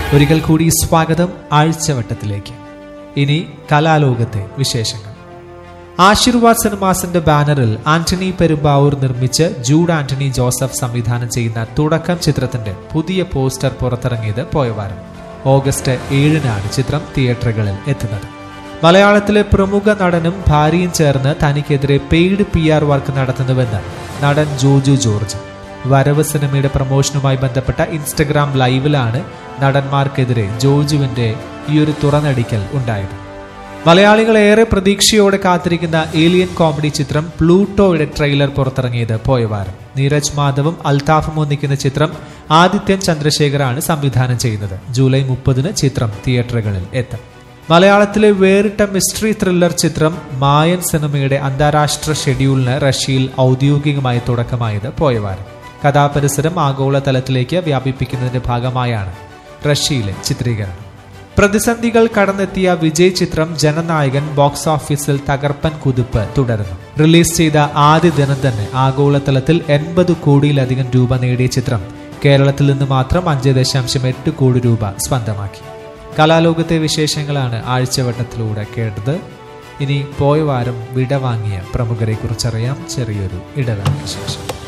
ഒരിക്കൽ കൂടി സ്വാഗതം ആഴ്ചവട്ടത്തിലേക്ക് ഇനി കലാലോകത്തെ വിശേഷങ്ങൾ ആശീർവാദ് സിനിമാസിന്റെ ബാനറിൽ ആന്റണി പെരുമ്പാവൂർ നിർമ്മിച്ച് ജൂഡ് ആന്റണി ജോസഫ് സംവിധാനം ചെയ്യുന്ന തുടക്കം ചിത്രത്തിന്റെ പുതിയ പോസ്റ്റർ പുറത്തിറങ്ങിയത് പോയ വാരം ഓഗസ്റ്റ് ഏഴിനാണ് ചിത്രം തിയേറ്ററുകളിൽ എത്തുന്നത് മലയാളത്തിലെ പ്രമുഖ നടനും ഭാര്യയും ചേർന്ന് തനിക്കെതിരെ പെയ്ഡ് പി ആർ വർക്ക് നടത്തുന്നുവെന്ന് നടൻ ജോജു ജോർജ് വരവ് സിനിമയുടെ പ്രമോഷനുമായി ബന്ധപ്പെട്ട ഇൻസ്റ്റഗ്രാം ലൈവിലാണ് നടന്മാർക്കെതിരെ ജോജുവിന്റെ ഈ ഒരു തുറന്നടിക്കൽ ഉണ്ടായത് മലയാളികൾ ഏറെ പ്രതീക്ഷയോടെ കാത്തിരിക്കുന്ന ഏലിയൻ കോമഡി ചിത്രം പ്ലൂട്ടോയുടെ ട്രെയിലർ പുറത്തിറങ്ങിയത് പോയ വാരം നീരജ് മാധവും അൽതാഫും ഒന്നിക്കുന്ന ചിത്രം ആദിത്യൻ ചന്ദ്രശേഖറാണ് സംവിധാനം ചെയ്യുന്നത് ജൂലൈ മുപ്പതിന് ചിത്രം തിയേറ്ററുകളിൽ എത്തും മലയാളത്തിലെ വേറിട്ട മിസ്റ്ററി ത്രില്ലർ ചിത്രം മായൻ സിനിമയുടെ അന്താരാഷ്ട്ര ഷെഡ്യൂളിന് റഷ്യയിൽ ഔദ്യോഗികമായി തുടക്കമായത് പോയ വാരം കഥാപരിസരം ആഗോളതലത്തിലേക്ക് വ്യാപിപ്പിക്കുന്നതിന്റെ ഭാഗമായാണ് റഷ്യയിലെ ചിത്രീകരണം പ്രതിസന്ധികൾ കടന്നെത്തിയ വിജയ് ചിത്രം ജനനായകൻ ബോക്സ് ഓഫീസിൽ തകർപ്പൻ കുതിപ്പ് തുടരുന്നു റിലീസ് ചെയ്ത ആദ്യ ദിനം തന്നെ ആഗോളതലത്തിൽ എൺപത് കോടിയിലധികം രൂപ നേടിയ ചിത്രം കേരളത്തിൽ നിന്ന് മാത്രം അഞ്ച് ദശാംശം എട്ട് കോടി രൂപ സ്വന്തമാക്കി കലാലോകത്തെ വിശേഷങ്ങളാണ് ആഴ്ചവട്ടത്തിലൂടെ കേട്ടത് ഇനി പോയ വാരം വിടവാങ്ങിയ പ്രമുഖരെ കുറിച്ചറിയാം ചെറിയൊരു ഇടവേളയ്ക്ക് ശേഷം